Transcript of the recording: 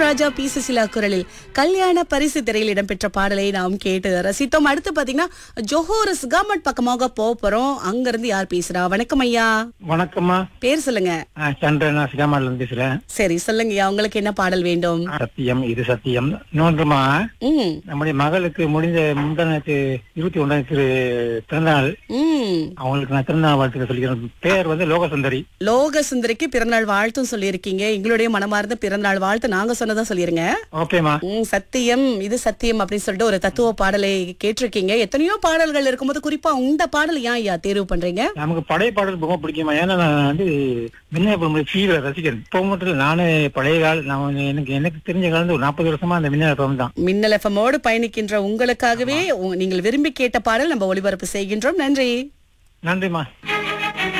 ராஜா B Susheela குரலில் கல்யாண பரிசு திரையில் இடம்பெற்ற பாடலை நாம் கேட்டு ரசித்தோம் அடுத்து பாத்தீங்கன்னா ஜோஹோர் சிகாமட் பக்கமாக போக போறோம் அங்க இருந்து யார் பேசுறா வணக்கம் ஐயா வணக்கம்மா பேர் சொல்லுங்க ஆ, சந்திரன் நான் சிகாமால இருந்து பேசுறேன் சரி சொல்லுங்க ஐயா உங்களுக்கு என்ன பாடல் வேண்டும் சத்தியம் இது சத்தியம் இன்னொன்றுமா ம் நம்முடைய மகளுக்கு முடிந்த முந்தானத்து இருபத்தி ஒன்றாம் திரு பிறந்தநாள் ம் அவங்களுக்கு நான் திருநாள் வாழ்த்துக்க சொல்லிக்கிறேன் பேர் வந்து லோகசுந்தரி லோக சுந்தரிக்கு பிறந்தநாள் வாழ்த்தும் சொல்லியிருக்கீங்க எங்களுடைய மனமார்ந்த பிறந்தநாள் வாழ்த்து நாங்க சொன்னதா சொல்லிருங்க ஓகேமா ம், சத்தியம் இது சத்தியம் அப்படின்னு சொல்லிட்டு ஒரு தத்துவ பாடலை கேட்டிருக்கீங்க எத்தனையோ பாடல்கள் இருக்கும்போது குறிப்பா இந்த பாடல் ஏன் ஐயா தேர்வு பண்றீங்க நமக்கு பழைய பாடல் ரொம்ப பிடிக்குமா ஏன்னா நான் வந்து மின்ன தீவிர ரசிக்கிறேன் இப்போ மட்டும் இல்ல, நானே பழைய கால நான் வந்து எனக்கு எனக்கு தெரிஞ்ச காலம் ஒரு நாற்பது வருஷமா அந்த மின்ன தான் மின்னல் எஃப்எம்மோடு பயணிக்கின்ற உங்களுக்காகவே உ- நீங்கள் விரும்பி கேட்ட பாடல் நம்ம ஒளிபரப்பு செய்கின்றோம் நன்றி நன்றிமா